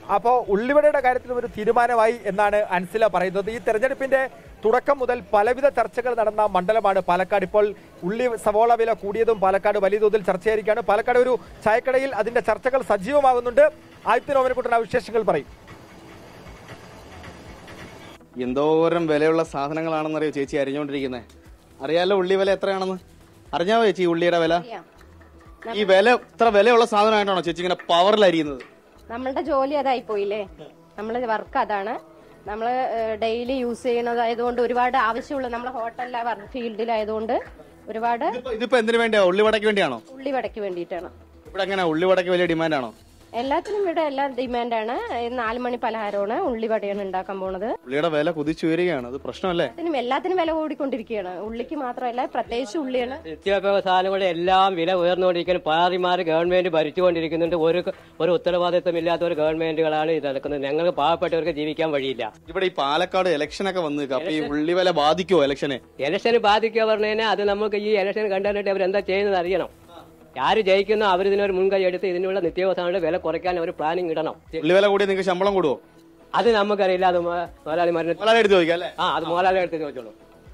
അപ്പോൾ ഉള്ളിവടയുടെ കാര്യത്തിലും ഒരു തീരുമാനമായി എന്നാണ് അൻസില പറയുന്നത് ഈ തെരഞ്ഞെടുപ്പിന്റെ തുടക്കം മുതൽ പലവിധ ചർച്ചകൾ നടന്ന മണ്ഡലമാണ് പാലക്കാട് ഇപ്പോൾ ഉള്ളി സവോള വില കൂടിയതും പാലക്കാട് വലിയ തോതിൽ ചർച്ചയായിരിക്കുകയാണ് പാലക്കാട് ഒരു ചായക്കടയിൽ അതിന്റെ ചർച്ചകൾ സജീവമാകുന്നുണ്ട് ആദിത്യ നോവനെക്കുട്ടൻ ആ വിശേഷങ്ങൾ പറയും എന്തോരം വിലയുള്ള സാധനങ്ങളാണെന്നറിയോ ചേച്ചി അരിഞ്ഞുകൊണ്ടിരിക്കുന്നത് അറിയാലോ ഉള്ളി വില എത്രയാണെന്ന് അറിഞ്ഞാവോ ചേച്ചി ഈ ഉള്ളിയുടെ വില ഈ വില ഇത്ര വിലയുള്ള സാധനമായിട്ടാണോ ചേച്ചി ഇങ്ങനെ പവറിൽ അരിയുന്നത് നമ്മളുടെ ജോലി അതായി പോയില്ലേ നമ്മളെ വർക്ക് അതാണ് നമ്മൾ ഡെയിലി യൂസ് ചെയ്യുന്നതായതുകൊണ്ട് ഒരുപാട് ആവശ്യമുള്ള നമ്മളെ ഹോട്ടലിലെ വർക്ക് ഫീൽഡിലായതുകൊണ്ട് ഒരുപാട് ഇതിപ്പോ ഇതിപ്പോ എന്തിനു വേണ്ടിയാ ഉള്ളിവടയ്ക്ക് വേണ്ടിയാണോ ഉള്ളിവടയ്ക്ക് വേണ്ടിയിട്ടാണ് ഇവിടെ എങ്ങനെ ഉള്ളിവടയ്ക്ക് വലിയ ഡിമാൻഡാണോ എല്ലാത്തിനും ഇവിടെ എല്ലാം ഡിമാൻഡാണ് നാല് മണി പലഹാരമാണ് ഉള്ളിവടയാണ് ഉണ്ടാക്കാൻ പോണത് ഉള്ളിയുടെ വില കുതിച്ചു വരികയാണ് അത് പ്രശ്നമല്ലേ എല്ലാത്തിനും എല്ലാത്തിനും വില കൂടിക്കൊണ്ടിരിക്കുകയാണ് ഉള്ളിക്ക് മാത്രമല്ല പ്രത്യേകിച്ച് ഉള്ളിയാണ് നിത്യോപയോഗ സാധനങ്ങളുടെ എല്ലാം വില ഉയർന്നുകൊണ്ടിരിക്കുന്നു പാതിമാര് ഗവൺമെന്റ് ഭരിച്ചുകൊണ്ടിരിക്കുന്നുണ്ട് ഒരു ഒരു ഉത്തരവാദിത്വമില്ലാത്ത ഒരു ഗവൺമെന്റുകളാണ് ഇത് നടക്കുന്നത് ഞങ്ങൾക്ക് പാവപ്പെട്ടവർക്ക് ജീവിക്കാൻ വഴിയില്ല ഇവിടെ ഈ പാലക്കാട് ഇലക്ഷൻ ഒക്കെ വന്ന് നിൽക്കുക. അപ്പൊ ഈ ഉള്ളി വില ബാധിക്കുമോ ഇലക്ഷനെ ഇലക്ഷന് ബാധിക്കുക പറഞ്ഞു കഴിഞ്ഞാൽ അത് നമുക്ക് ഈ ഇലക്ഷൻ കണ്ടിട്ട് അവരെന്താ ചെയ്യുന്നത് അറിയണം ആര് ജയിക്കുന്നോ അവരിതിനൊരു മുൻകൈ എടുത്ത് ഇതിനുള്ള നിത്യോപയോഗ സാധനങ്ങളുടെ വില കുറയ്ക്കാൻ ഒരു പ്ലാനിങ് ഇടണം ഉള്ളി വില കൂടി നിങ്ങൾക്ക് ശമ്പളം കൂടുവോ അത് നമുക്കറിയില്ല അത് മോ- മുതലാളിമാരുടെ വളരെ എടുത്ത് ചോദിക്കാം അല്ലേ ആ അത് മുതലാളി എടുത്ത് ചോദിച്ചോളൂ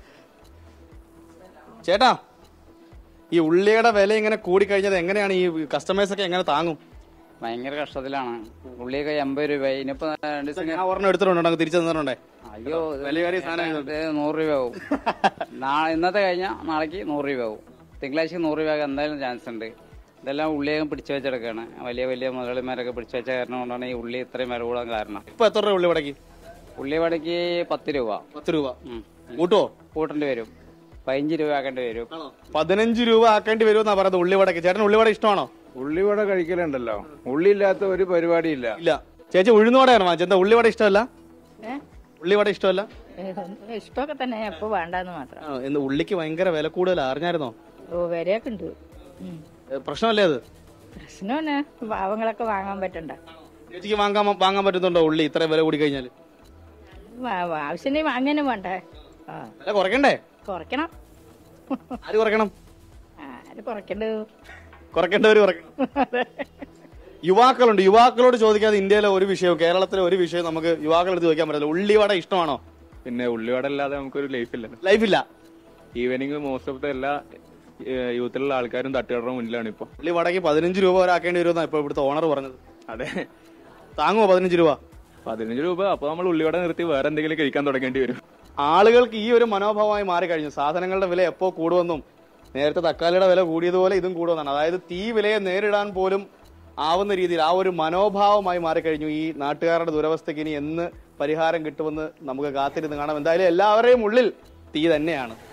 ചേട്ടാ ഈ ഉള്ളിയുടെ വില ഇങ്ങനെ കൂടിക്കഴിഞ്ഞത് എങ്ങനെയാണ് ഈ കസ്റ്റമേഴ്സ് ഒക്കെ എങ്ങനെ താങ്ങും ഭയങ്കര കഷ്ടത്തിലാണ് ഉള്ളിയൊക്കെ എൺപത് രൂപ ഇനിയിപ്പോ രണ്ട് ദിവസം ഞാൻ ഒരെണ്ണം എടുത്തിട്ടുണ്ടോ അങ്ങ് തിരിച്ചു തന്നിട്ടുണ്ടേ അയ്യോ ഇത് വില കയറിയ സാധനം ഇത് നൂറ് രൂപ ആവും നാളെ ഇന്നത്തെ കഴിഞ്ഞാൽ നാളേക്ക് നൂറ് രൂപ ആവും തിങ്കളാഴ്ച നൂറ് രൂപ എന്തായാലും ചാൻസ് ഉണ്ട് ഇതെല്ലാം ഉള്ളിയൊക്കെ പിടിച്ചു വെച്ചെടുക്കാണ് വലിയ വലിയ മുതലാളിമാരൊക്കെ പിടിച്ചു വെച്ച കാരണം കൊണ്ടാണ് ഈ ഉള്ളി ഇത്രയും വില കൂടാൻ കാരണം ഇപ്പൊ എത്ര രൂപ ഉള്ളിവടയ്ക്ക് ഉള്ളി വടക്ക് പത്ത് രൂപ പത്ത് രൂപ ഉം. കൂട്ടുവോ കൂട്ടേണ്ടി വരും പതിനഞ്ച് രൂപ ആക്കേണ്ടി വരും പതിനഞ്ച് രൂപ ആക്കേണ്ടി വരുമെന്നാ പറയുന്നത് ഉള്ളിവടയ്ക്ക് ചേട്ടൻ ഉള്ളിവട ഇഷ്ടമാണോ ഉള്ളിവട കഴിക്കലുണ്ടല്ലോ ഉള്ളിയില്ലാത്ത ഒരു പരിപാടിയില്ല ഇല്ല ചേച്ചി ഉഴുന്നുവടയാണ് വാങ്ങിച്ചത് എന്താ ഉള്ളിവട ഇഷ്ടമല്ല ഉള്ളിവട ഇഷ്ടമല്ല ഇഷ്ടമൊക്കെ തന്നെ എപ്പോ വേണ്ടെന്ന് മാത്രം ആണോ? എന്ന് ഉള്ളിക്ക് ഭയങ്കര വില കൂടുതൽ അറിഞ്ഞായിരുന്നോ ഓ വിലയൊക്കെ ഉണ്ട് ഉം. ഏ, പ്രശ്നമല്ലേ അത് പ്രശ്നമാണ് പാവങ്ങളൊക്കെ വാങ്ങാൻ പറ്റണ്ട ചേച്ചിക്ക് വാങ്ങാൻ വാങ്ങാൻ പറ്റുന്നുണ്ടോ ഉള്ളി ഇത്ര വില കൂടി കഴിഞ്ഞാൽ വാ- വാ- ആവശ്യത്തിന് വാങ്ങാനും വേണ്ടേ ആ വില കുറയ്ക്കണ്ടേ കുറയ്ക്കണം ആര് കുറയ്ക്കണം ആര് കുറയ്ക്കണ്ടത് കുറയ്ക്കേണ്ടവര് കുറയ്ക്കണം യുവാക്കളുണ്ട് യുവാക്കളോട് ചോദിക്കാതെ ഇന്ത്യയിലെ ഒരു വിഷയവും കേരളത്തിലെ ഒരു വിഷയവും നമുക്ക് യുവാക്കളെടുത്ത് ചോദിക്കാൻ പറ്റില്ല ഉള്ളിവട ഇഷ്ടമാണോ പിന്നെ ഉള്ളിവട അല്ലാതെ നമുക്കൊരു ലൈഫില്ലല്ലോ ലൈഫില്ല ഈവനിങ് മോസ്റ്റ് ഓഫ് ദ എല്ലാ ഏഹ്, യൂത്തിലുള്ള ആൾക്കാരും തട്ടുകടയുടെ മുന്നിലാണ് ഇപ്പൊ ഉള്ളിവടയ്ക്ക് പതിനഞ്ച് രൂപ വരെ ആക്കേണ്ടി വരുമെന്നാ ഇപ്പൊ ഇവിടുത്തെ ഓണർ പറഞ്ഞത് അതെ താങ്ങുമോ പതിനഞ്ച് രൂപ പതിനഞ്ച് രൂപ അപ്പൊ നമ്മൾ ഉള്ളിവട നിർത്തി വേറെ എന്തെങ്കിലും കഴിക്കാൻ തുടങ്ങേണ്ടി വരും ആളുകൾക്ക് ഈ ഒരു മനോഭാവമായി മാറിക്കഴിഞ്ഞു സാധനങ്ങളുടെ വില എപ്പോ കൂടുമെന്നും നേരത്തെ തക്കാളിയുടെ വില കൂടിയതുപോലെ ഇതും കൂടുമെന്നാണ് അതായത് തീ വിലയെ നേരിടാൻ പോലും ആവുന്ന രീതിയിൽ ആ ഒരു മനോഭാവമായി മാറിക്കഴിഞ്ഞു ഈ നാട്ടുകാരുടെ ദുരവസ്ഥയ്ക്ക് ഇനി എന്ന് പരിഹാരം കിട്ടുമെന്ന് നമുക്ക് കാത്തിരുന്ന് കാണാം എന്തായാലും എല്ലാവരുടെയും ഉള്ളിൽ തീ തന്നെയാണ്